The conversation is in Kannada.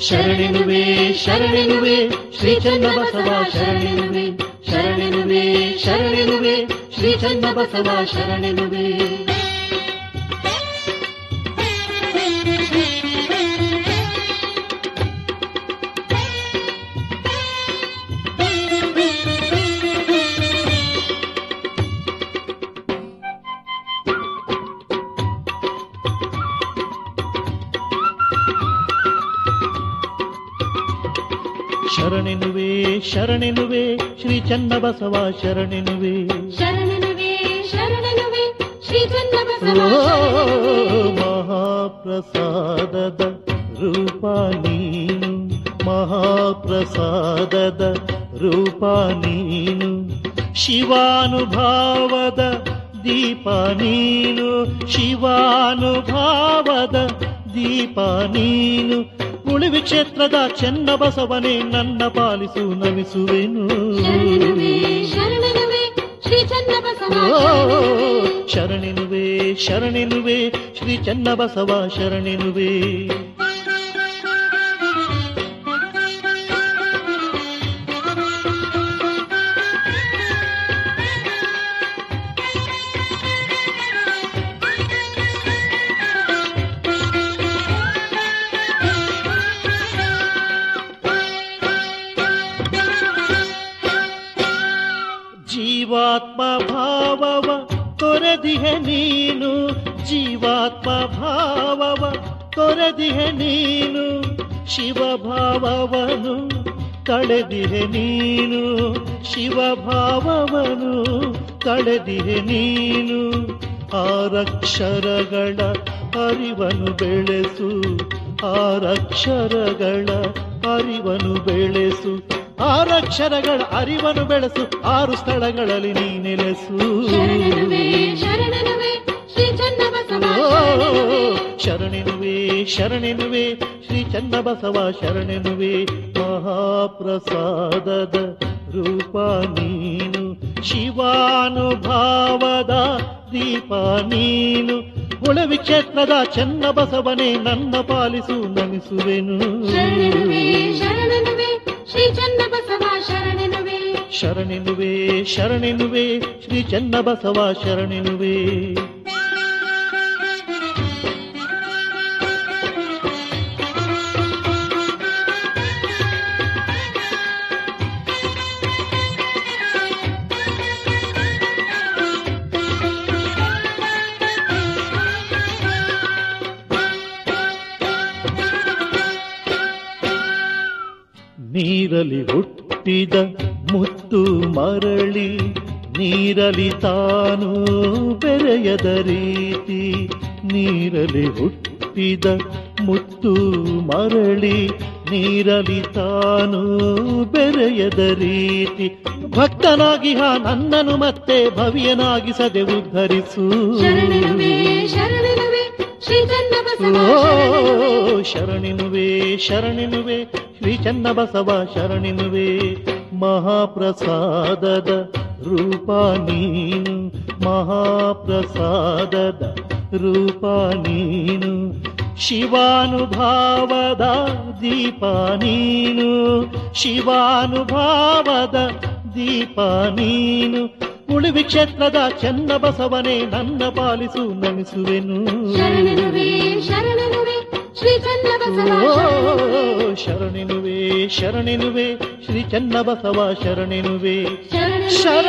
ಶರಣೆನುವೆ ಶರಣೆನುವೆ ಶ್ರೀ ಚನ್ನಬಸವ ಶರಣೆನುವೆ ಶರಣೆನುವೆ ಶರಣೆನುವೆ ಶ್ರೀ ಚನ್ನಬಸವ ಶರಣೆನುವೆ ಶರಣೆನುವೆ ಶರಣೆನುವೆ ಶ್ರೀ ಚನ್ನಬಸವ ಶರಣೆನುವೆ ಶರಣೆನುವೆ ಶರಣೆನುವೆ ಶ್ರೀ ಓ ಚನ್ನಬಸವ ಮಹಾಪ್ರಸಾದದ ರೂಪ ನೀನು ಮಹಾಪ್ರಸಾದದ ರೂಪ ನೀನು ಶಿವಾನುಭಾವದ ದೀಪ ನೀನು ಶಿವಾನುಭಾವದ ದೀಪ ನೀನು ಉಳಿವಿ ಕ್ಷೇತ್ರದ ಚೆನ್ನ ಬಸವನೇ ನನ್ನ ಪಾಲಿಸು ನಮಿಸುವೆನು ಶರಣೆನುವೆ ಶರಣೆನುವೆ ಶ್ರೀ ಚನ್ನಬಸವ ಓ, ಶರಣೆನುವೆ ಶರಣೆನುವೆ ಶ್ರೀ ಚನ್ನಬಸವ ಶರಣೆನುವೆ ಜೀವಾತ್ಮ ಭಾವವ ತೊರೆದಿಹೆ ನೀನು ಜೀವಾತ್ಮ ಭಾವವ ತೊರೆದಿಹೆ ನೀನು ಶಿವಭಾವವನು ಕಳೆದಿಹೆ ನೀನು ಶಿವಭಾವವನು ಕಳೆದಿಹೆ ನೀನು ಆರಕ್ಷರಗಳ ಅರಿವನು ಬೆಳೆಸು ಆರಕ್ಷರಗಳ ಅರಿವನು ಬೆಳೆಸು ಆರಕ್ಷರಗಳ ಅರಿವನು ಬೆಳೆಸು ಆರು ಸ್ಥಳಗಳಲ್ಲಿ ನೀ ನೆಲೆಸು ಶರಣೆನುವೆ ಶರಣೆನುವೆ ಶ್ರೀ ಚನ್ನಬಸವ ಓ, ಶರಣೆನುವೆ ಶರಣೆನುವೆ ಶ್ರೀ ಚನ್ನಬಸವ ಶರಣೆನುವೆ ಮಹಾಪ್ರಸಾದದ ರೂಪ ನೀನು ಶಿವಾನುಭಾವದ ದೀಪ ನೀನು ಉಳವಿ ಕ್ಷೇತ್ರದ ಚನ್ನಬಸವನೇ ನನ್ನ ಪಾಲಿಸು ನಮಿಸುವೆನು ಶರಣೆನುವೆ ಶರಣೆನುವೆ ಶ್ರೀ ಚನ್ನಬಸವ ಶರಣೆನುವೆ ಶರಣೆನುವೆ ಶರಣೆನುವೆ ಶ್ರೀ ಚನ್ನಬಸವ ಶರಣೆನುವೆ ನೀರಲಿ ಹುಟ್ಟಿದ ಮುತ್ತು ಮರಳಿ ನೀರಲಿ ತಾನು ಬೆರೆಯದ ರೀತಿ ನೀರಲಿ ಹುಟ್ಟಿದ ಮುತ್ತು ಮರಳಿ ನೀರಲಿ ತಾನು ಬೆರೆಯದ ರೀತಿ ಭಕ್ತನಾಗಿ ಹಾ ನನ್ನನು ಮತ್ತೆ ಭವ್ಯನಾಗಿಸದೆ ಉದ್ಧರಿಸು ಶರಣೆನುವೆ ಶರಣೆನುವೆ ಶ್ರೀ ಚನ್ನಬಸವ ಓ ಶರಣಿನುವೆ ಶರಣಿನುವೆ ಶ್ರೀ ಚನ್ನಬಸವ ಶರಣಿನುವೆ ಮಹಾಪ್ರಸಾದದ ರೂಪ ನೀನು ಮಹಾಪ್ರಸಾದದ ರೂಪ ನೀನು ಶಿವಾನುಭಾವದ ದೀಪ ನೀನು ಶಿವಾನುಭಾವದ ದೀಪ ನೀನು ಉಳಿವಿ ಕ್ಷೇತ್ರದ ಚನ್ನಬಸವನೇ ನನ್ನ ಪಾಲಿಸು ನಮಿಸುವೆನು ಶರಣೆನುವೆ ಶರಣೆನುವೆ ಶ್ರೀ ಚನ್ನಬಸವ ಓ ಶರಣೆನುವೆ ಶರಣೆನುವೆ ಶ್ರೀ ಚನ್ನಬಸವ ಶರಣೆನುವೆ ಶರಣೆನುವೆ ಶರಣ